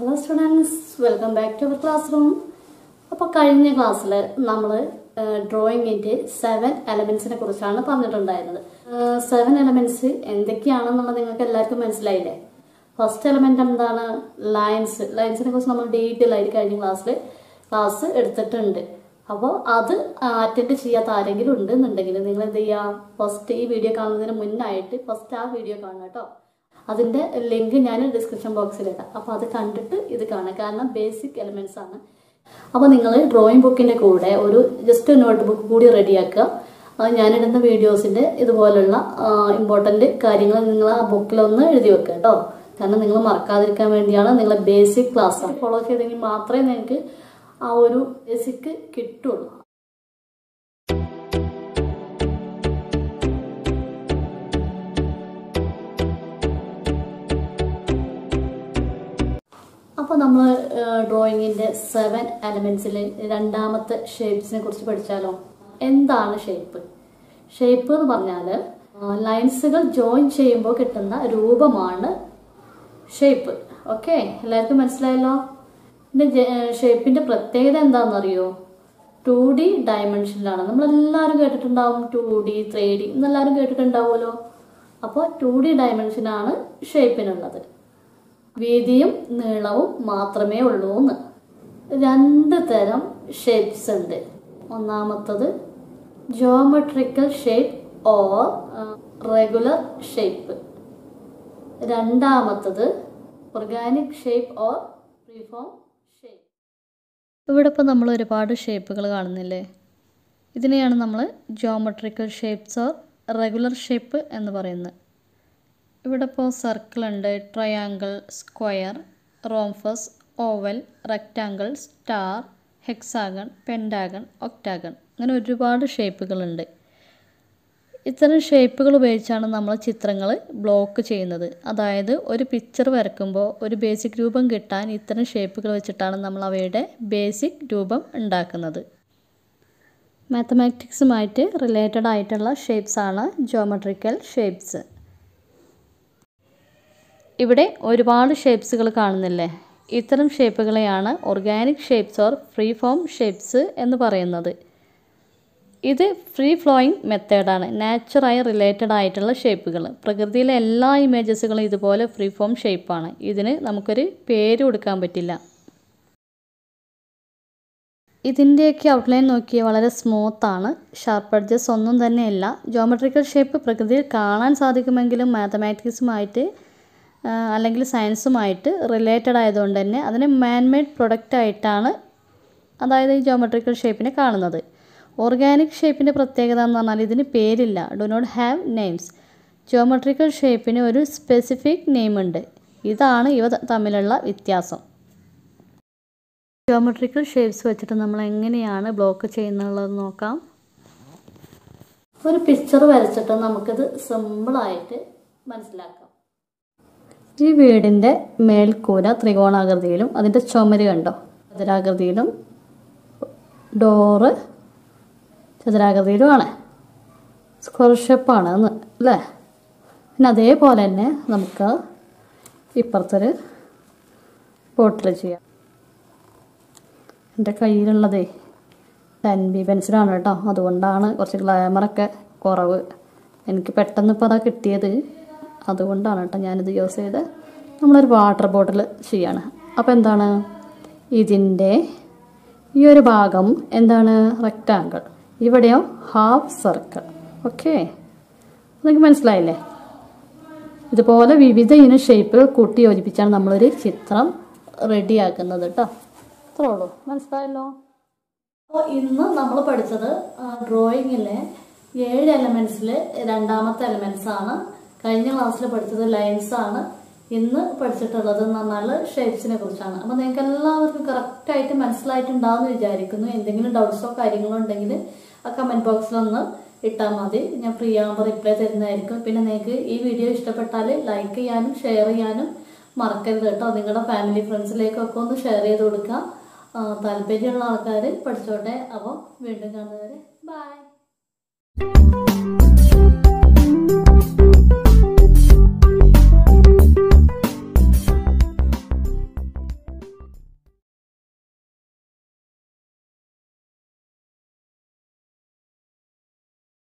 hello students welcome back to our class room അപ്പോൾ കഴിഞ്ഞ ക്ലാസ്സിൽ നമ്മൾ ഡ്രോയിങ്ങിൻ്റെ സെവൻ എലമെൻസിനെ കുറിച്ചാണ് പറഞ്ഞിട്ടുണ്ടായിരുന്നത് സെവൻ എലമെൻറ്റ്സ് എന്തൊക്കെയാണെന്നുള്ളത് നിങ്ങൾക്ക് എല്ലാവർക്കും മനസ്സിലായില്ലേ ഫസ്റ്റ് എലമെന്റ് എന്താണ് ലൈൻസ് ലൈൻസിനെ കുറിച്ച് നമ്മൾ ഡീറ്റെയിൽ ആയിട്ട് കഴിഞ്ഞ ക്ലാസ്സിൽ ക്ലാസ് എടുത്തിട്ടുണ്ട് അപ്പോൾ അത് അറ്റൻഡ് ചെയ്യാത്ത ആരെങ്കിലും ഉണ്ടെന്നുണ്ടെങ്കിൽ നിങ്ങൾ എന്ത് ചെയ്യുക ഫസ്റ്റ് ഈ വീഡിയോ കാണുന്നതിന് മുന്നായിട്ട് ഫസ്റ്റ് ആ വീഡിയോ കാണുക കേട്ടോ അതിൻ്റെ ലിങ്ക് ഞാൻ ഡിസ്ക്രിപ്ഷൻ ബോക്സിൽ ഇടാം അപ്പോൾ അത് കണ്ടിട്ട് ഇത് കാണാം കാരണം ബേസിക് എലമെൻറ്റ്സ് ആണ് അപ്പോൾ നിങ്ങൾ ഡ്രോയിങ് ബുക്കിൻ്റെ കൂടെ ഒരു ജസ്റ്റ് നോട്ട് ബുക്ക് കൂടി റെഡിയാക്കുക അത് ഞാനിടുന്ന വീഡിയോസിൻ്റെ ഇതുപോലുള്ള ഇമ്പോർട്ടൻ്റ് കാര്യങ്ങൾ നിങ്ങൾ ആ ബുക്കിലൊന്ന് എഴുതി വെക്കുക കേട്ടോ കാരണം നിങ്ങൾ മറക്കാതിരിക്കാൻ വേണ്ടിയാണ് നിങ്ങളെ ബേസിക് ക്ലാസ് ഫോളോ ചെയ്തെങ്കിൽ മാത്രമേ നിങ്ങൾക്ക് ആ ഒരു ബേസിക് കിട്ടുള്ളൂ അപ്പോൾ നമ്മൾ ഡ്രോയിങ്ങിൻ്റെ സെവൻ എലമെൻസിൽ രണ്ടാമത്തെ ഷേപ്സിനെ കുറിച്ച് പഠിച്ചാലോ എന്താണ് ഷേപ്പ് ഷേപ്പ് എന്ന് പറഞ്ഞാൽ ലൈൻസുകൾ ജോയിൻ ചെയ്യുമ്പോൾ കിട്ടുന്ന രൂപമാണ് ഷേപ്പ് ഓക്കെ എല്ലാവർക്കും മനസ്സിലായല്ലോ ഇതിൻ്റെ ഷേപ്പിൻ്റെ പ്രത്യേകത എന്താണെന്നറിയോ ടു ഡി ഡയമെൻഷനിലാണ് നമ്മളെല്ലാവരും കേട്ടിട്ടുണ്ടാവും ടു ഡി ത്രീ ഡി എന്നെല്ലാവരും കേട്ടിട്ടുണ്ടാവുമല്ലോ അപ്പോൾ ടു ഡി ഡയമെൻഷനാണ് ഷേപ്പിനുള്ളത് വീതിയും നീളവും മാത്രമേ ഉള്ളൂ എന്ന് രണ്ട് തരം ഷേപ്സ് ഉണ്ട് ഒന്നാമത്തത് geometrical shape or regular shape രണ്ടാമത്തത് organic shape or freeform shape ഇവിടെ ഇപ്പോൾ നമ്മൾ ഒരുപാട് ഷേപ്പുകൾ കാണുന്നില്ലേ ഇതിനെയാണ് നമ്മൾ geometrical shapes or regular shape എന്ന് പറയുന്നത് ഇവിടെ ഇപ്പോൾ സർക്കിൾ ഉണ്ട് triangle square rhombus oval rectangle star hexagon pentagon octagon അങ്ങനെ ഒരുപാട് ഷേപ്പുകളുണ്ട് ഇത്തരം ഷേപ്പുകൾ ഉപയോഗിച്ചാണ് നമ്മൾ ചിത്രങ്ങൾ ബ്ലോക്ക് ചെയ്യുന്നത് അതായത് ഒരു പിക്ചർ വരക്കുമ്പോൾ ഒരു ബേസിക് രൂപം കിട്ടാൻ ഇത്തരം ഷേപ്പുകൾ വെച്ചിട്ടാണ് നമ്മൾ അവയുടെ ബേസിക് രൂപം ഉണ്ടാക്കുന്നത് മാത്തമാറ്റിക്സുമായിട്ട് റിലേറ്റഡ് ആയിട്ടുള്ള ഷേപ്സാണ് ജോമെട്രിക്കൽ ഷേപ്സ് ഇവിടെ ഒരുപാട് ഷേപ്സുകൾ കാണുന്നില്ലേ ഇത്തരം ഷേപ്പുകളെയാണ് organic shapes or free form shapes എന്ന് പറയുന്നത് ഇത് ഫ്രീ ഫ്ലോയിങ് മെത്തേഡാണ് നാച്ചുറായി റിലേറ്റഡ് ആയിട്ടുള്ള ഷേപ്പുകൾ പ്രകൃതിയിലെ എല്ലാ ഇമേജസുകളും ഇതുപോലെ ഫ്രീ ഫോം ഷേപ്പാണ് ഇതിന് നമുക്കൊരു പേര് കൊടുക്കാൻ പറ്റില്ല ഇതിൻ്റെയൊക്കെ ഔട്ട്ലൈൻ നോക്കിയാൽ വളരെ സ്മൂത്താണ് ഷാർപ്പ് എഡ്ജസ് ഒന്നും തന്നെയല്ല ജോമെട്രിക്കൽ ഷേപ്പ് പ്രകൃതിയിൽ കാണാൻ സാധിക്കുമെങ്കിലും മാത്തമാറ്റിക്സുമായിട്ട് അല്ലെങ്കിൽ സയൻസുമായിട്ട് റിലേറ്റഡ് ആയതുകൊണ്ട് തന്നെ അതിനെ മാൻമെയ്ഡ് പ്രൊഡക്റ്റ് ആയിട്ടാണ് അതായത് ഈ ജോമെട്രിക്കൽ ഷേപ്പിനെ കാണുന്നത് ഓർഗാനിക് ഷേപ്പിൻ്റെ പ്രത്യേകത എന്ന് പറഞ്ഞാൽ ഇതിന് പേരില്ല do not have names geometrical ഷേപ്പിന് ഒരു സ്പെസിഫിക് നെയിം ഉണ്ട് ഇതാണ് ഇവ തമ്മിലുള്ള വ്യത്യാസം ജോമെട്രിക്കൽ ഷേപ്സ് വെച്ചിട്ട് നമ്മൾ എങ്ങനെയാണ് ബ്ലോക്ക് ചെയ്യുന്നുള്ളത് നോക്കാം ഒരു പിക്ചർ വരച്ചിട്ട് നമുക്കിത് സിമ്പിളായിട്ട് മനസ്സിലാക്കാം ഈ വീടിൻ്റെ മേൽക്കൂര ത്രികോണാകൃതിയിലും അതിൻ്റെ ചുമര് കണ്ടോ ചതുരാകൃതിയിലും ഡോറ് ചതുരാകൃതിയിലുമാണ് സ്ക്വയർ ഷേപ്പാണ് എന്ന് അല്ലേ പിന്നെ അതേപോലെ തന്നെ നമുക്ക് ഇപ്പുറത്തൊരു ബോട്ടിൽ ചെയ്യാം എൻ്റെ കയ്യിലുള്ളതേ ടെൻ ബി പെൻസിലാണ് കേട്ടോ അതുകൊണ്ടാണ് കുറച്ച് ഗ്ലാമറൊക്കെ കുറവ് എനിക്ക് പെട്ടെന്ന് ഇപ്പോൾ അതാ കിട്ടിയത് അതുകൊണ്ടാണ് കേട്ടോ ഞാനിത് യൂസ് ചെയ്ത് നമ്മളൊരു വാട്ടർ ബോട്ടിൽ ചെയ്യാണ് അപ്പോൾ എന്താണ് ഇതിൻ്റെ ഈ ഒരു ഭാഗം എന്താണ് റെക്റ്റാങ്കിൾ ഇവിടെയോ ഹാഫ് സർക്കിൾ ഓക്കെ നിങ്ങൾക്ക് മനസ്സിലായില്ലേ ഇതുപോലെ വിവിധ ഇനം ഷേപ്പുകൾ കൂട്ടി യോജിപ്പിച്ചാണ് നമ്മളൊരു ചിത്രം റെഡിയാക്കുന്നത് കേട്ടോ അത്രേ ഉള്ളൂ മനസ്സിലായല്ലോ അപ്പോൾ ഇന്ന് നമ്മൾ പഠിച്ചത് ഡ്രോയിങ്ങിലെ ഏഴ് എലമെൻസിൽ രണ്ടാമത്തെ എലമെൻസ് ആണ് കഴിഞ്ഞ ക്ലാസ്സിൽ പഠിച്ചത് ലൈൻസ് ആണ് ഇന്ന് പഠിച്ചിട്ടുള്ളത് എന്ന് പറഞ്ഞാൽ ഷേപ്സിനെ കുറിച്ചാണ് അപ്പോൾ നിങ്ങൾക്ക് എല്ലാവർക്കും കറക്റ്റായിട്ട് മനസ്സിലായിട്ടുണ്ടാവുമെന്ന് വിചാരിക്കുന്നു എന്തെങ്കിലും ഡൗട്ട്സോ കാര്യങ്ങളോ ഉണ്ടെങ്കിൽ ആ കമൻറ്റ് ബോക്സിലൊന്ന് ഇട്ടാൽ മതി ഞാൻ ഫ്രീ ആകുമ്പോൾ റിപ്ലൈ തരുന്നതായിരിക്കും പിന്നെ നിങ്ങൾക്ക് ഈ വീഡിയോ ഇഷ്ടപ്പെട്ടാൽ ലൈക്ക് ചെയ്യാനും ഷെയർ ചെയ്യാനും മറക്കരുത് കേട്ടോ നിങ്ങളുടെ ഫാമിലി ഫ്രണ്ട്സിലേക്കൊക്കെ ഒന്ന് ഷെയർ ചെയ്ത് കൊടുക്കുക താല്പര്യമുള്ള ആൾക്കാർ പഠിച്ചോട്ടെ അപ്പോൾ വീണ്ടും കാണുന്നവരെ ബൈ